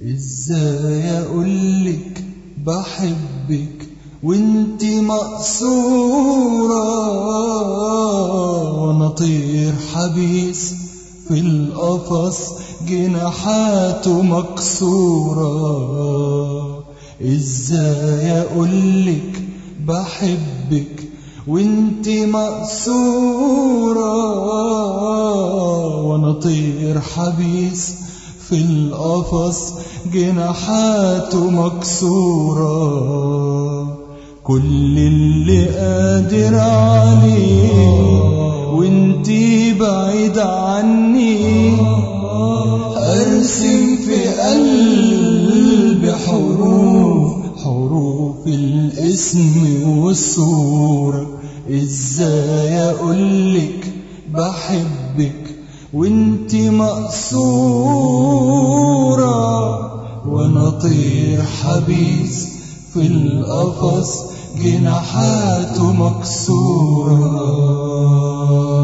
ازاي اقولك بحبك وانت مقصورة وانا طير حبيس في القفص جناحاته مكسورة ازاي اقولك بحبك وانت مقصورة وانا طير حبيس في القفص جناحاته مكسورة كل اللي قادر عليه وانتي بعيد عني ارسم في قلبي حروف حروف الاسم والصورة ازاي اقولك بحبك وانتي مقصورة وانا طير حبيس في القفص جناحاته مكسورة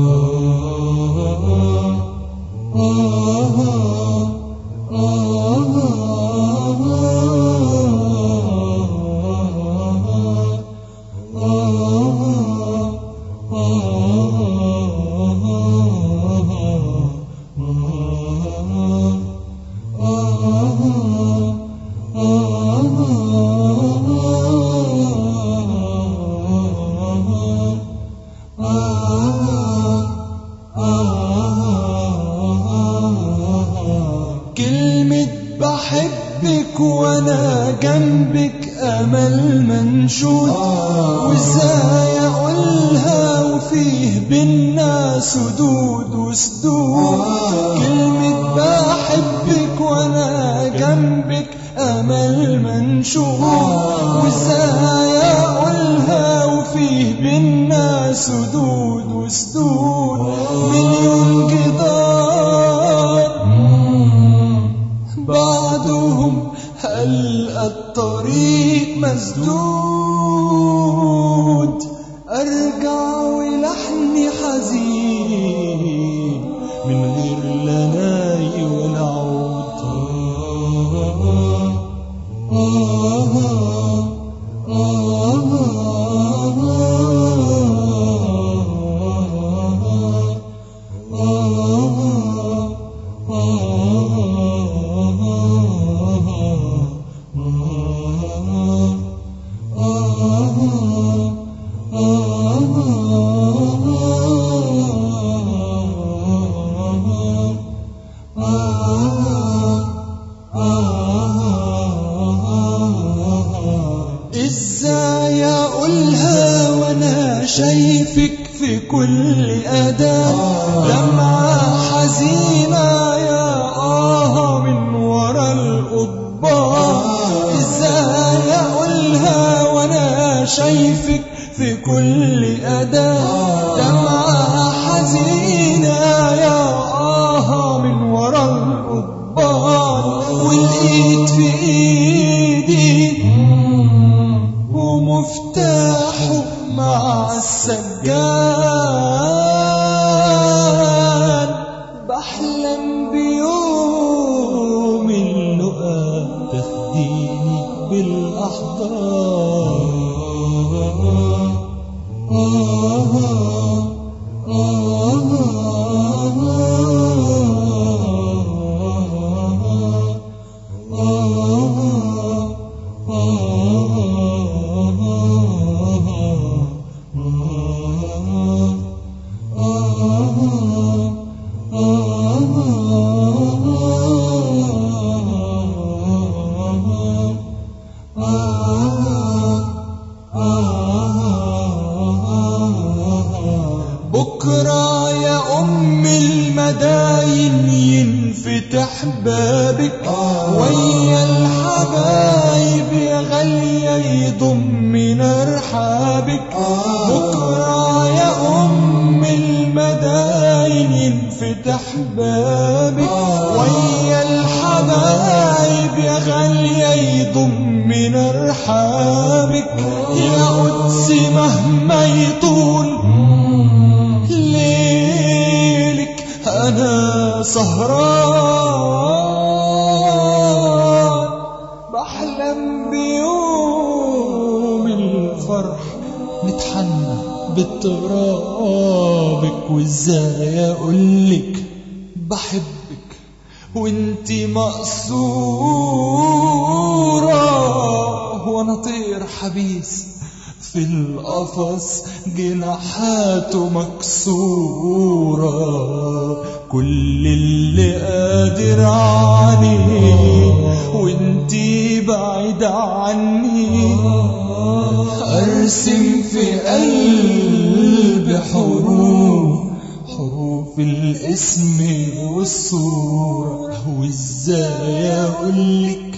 كلمة بحبك وانا جنبك امل منشود وازاي اقولها وفيه بينا سدود وسدود كلمة بحبك وانا جنبك امل منشود وازاي اقولها وفيه بينا سدود وسدود مليون جدار بعدهم هلقى الطريق مسدود ارجع ولحني حزين من غير لا ناي ولا عود ازاي اقولها وانا شايفك في كل اداة دمعة حزينة يا آه من ورا القضبان ازاي اقولها وانا شايفك في كل اداة دمعة حزينة يا آه من ورا القضبان والايد في ايدي ومفتاحه مع السجان بحلم بيوم اللقا تاخديني بكرة يا أم المداين ينفتح بابك ويا الحبايب يا غالية يضمنا رحابك بكرة يا أم المداين ينفتح بابك ويا الحبايب يا غالية يضمنا رحابك يا قدس مهما يطول ليلك أنا سهران بترابك وازاي اقولك بحبك وانتي مقصورة وانا طير حبيس في القفص جناحاته مكسورة كل اللي قادر عليه وانتي بعيد عني ارسم في قلبي حروف حروف الاسم والصورة وازاي اقولك